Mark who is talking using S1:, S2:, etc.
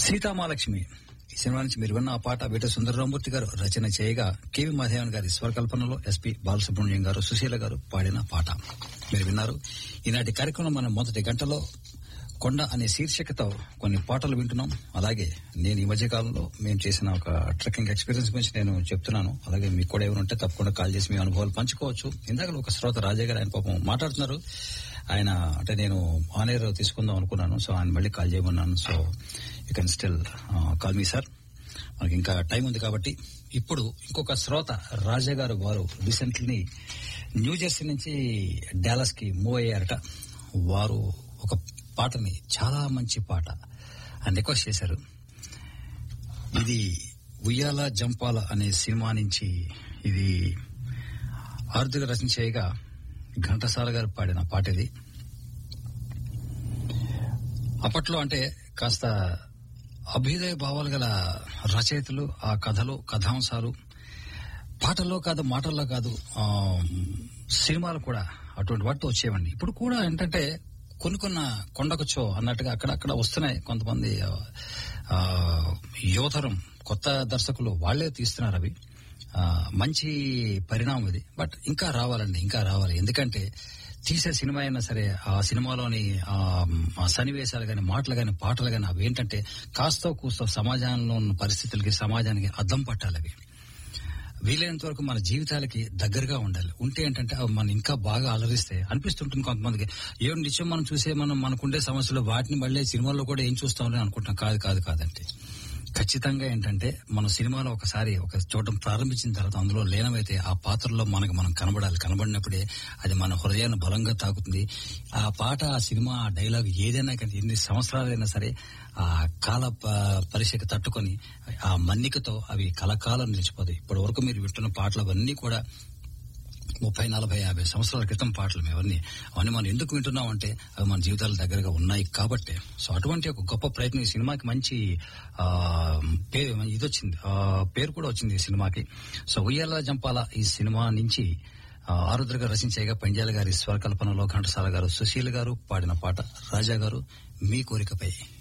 S1: సీతామాలక్ష్మి ఈ సినిమా నుంచి మీరు విన్న ఆ పాట వీట సుందరరామూర్తి గారు రచన చేయగా కేవి మాధవన్ గారి స్వరకల్పనలో ఎస్పి బాలసుబ్రహ్మణ్యం గారు సుశీల గారు పాడిన పాట మీరు విన్నారు ఈనాటి కార్యక్రమం మన మొదటి గంటలో కొండ అనే శీర్షికతో కొన్ని పాటలు వింటున్నాం అలాగే నేను ఈ మధ్య కాలంలో మేము చేసిన ఒక ట్రెక్కింగ్ ఎక్స్పీరియన్స్ గురించి నేను చెప్తున్నాను అలాగే మీకు కూడా ఎవరు ఉంటే తప్పకుండా కాల్ చేసి మీ అనుభవాలు పంచుకోవచ్చు ఇందాక ఒక శ్రోత రాజా గారు ఆయన పాపం మాట్లాడుతున్నారు ఆయన అంటే నేను ఆన్ ఎయిర్ తీసుకుందాం అనుకున్నాను సో ఆయన మళ్ళీ కాల్ చేయమన్నాను so you can still call me sir మనకి ఇంకా టైం ఉంది కాబట్టి ఇప్పుడు ఇంకొక శ్రోత రాజా గారు వారు రీసెంట్లీ న్యూ జెర్సీ నుంచి డాలస్ కి మూవ్ అయ్యారట వారు ఒక పాటని చాలా మంచి పాట అని రిక్వెస్ట్ చేశారు ఇది ఉయ్యాల జంపాల అనే సినిమా నుంచి ఇది ఆరుదిగా రచన చేయగా ఘంటసాల గారు పాడిన పాట ఇది అప్పట్లో అంటే కాస్త అభ్యుదయ భావాలు గల రచయితలు ఆ కథలు కథాంశాలు పాటల్లో కాదు మాటల్లో కాదు ఆ, సినిమాలు కూడా అటువంటి వాటితో వచ్చేవండి ఇప్పుడు కూడా ఏంటంటే కొన్ని కొన్న కొండకొచ్చో అన్నట్టుగా అక్కడక్కడ వస్తున్నాయి కొంతమంది ఆ, ఆ, యువతరం కొత్త దర్శకులు వాళ్లే తీస్తున్నారు అవి ఆ, మంచి పరిణామం ఇది బట్ ఇంకా రావాలండి ఇంకా రావాలి ఎందుకంటే తీసే సినిమా అయినా సరే ఆ సినిమాలోని ఆ ఆ సన్నివేశాలు గాని మాటలు గాని పాటలు గాని అవి ఏంటంటే కాస్తో కూస్తో సమాజంలో ఉన్న పరిస్థితులకి సమాజానికి అద్దం పట్టాలి అవి వీలైనంత వరకు మన జీవితాలకి దగ్గరగా ఉండాలి ఉంటే ఏంటంటే అవి మనం ఇంకా బాగా అలరిస్తే అనిపిస్తుంటుంది కొంతమందికి ఏం నిత్యం మనం చూసే మనం మనకుండే సమస్యలు వాటిని మళ్ళీ సినిమాల్లో కూడా ఏం చూస్తామని అనుకుంటున్నాం కాదు కాదు కాదంటే ఖచ్చితంగా ఏంటంటే మన సినిమాలో ఒకసారి ఒక చూడటం ప్రారంభించిన తర్వాత అందులో లీనమైతే ఆ పాత్రలో మనకు మనం కనబడాలి కనబడినప్పుడే అది మన హృదయాన్ని బలంగా తాకుతుంది ఆ పాట ఆ సినిమా ఆ డైలాగ్ ఏదైనా కానీ ఎన్ని సంవత్సరాలైనా సరే ఆ కాల ప- పరీక్షకు తట్టుకొని ఆ మన్నికతో అవి కలకాలం నిలిచిపోతాయి ఇప్పటి వరకు మీరు వింటున్న పాటలు అవన్నీ కూడా ముప్పై నలభై యాభై సంవత్సరాల క్రితం పాటలు అవన్నీ అవన్నీ మనం ఎందుకు వింటున్నాం అంటే అవి మన జీవితాల దగ్గరగా ఉన్నాయి కాబట్టి సో అటువంటి ఒక గొప్ప ప్రయత్నం ఈ సినిమాకి మంచి ఆ, పేరు ఇది వచ్చింది ఆ, పేరు కూడా వచ్చింది ఈ సినిమాకి సో ఉయ్యాల జంపాల ఈ సినిమా నుంచి ఆ, ఆరుద్ర గారు రచించేయగా పంజాల గారి స్వరకల్పనలో ఘంటసాల గారు సుశీల్ గారు పాడిన పాట రాజా గారు మీ కోరికపై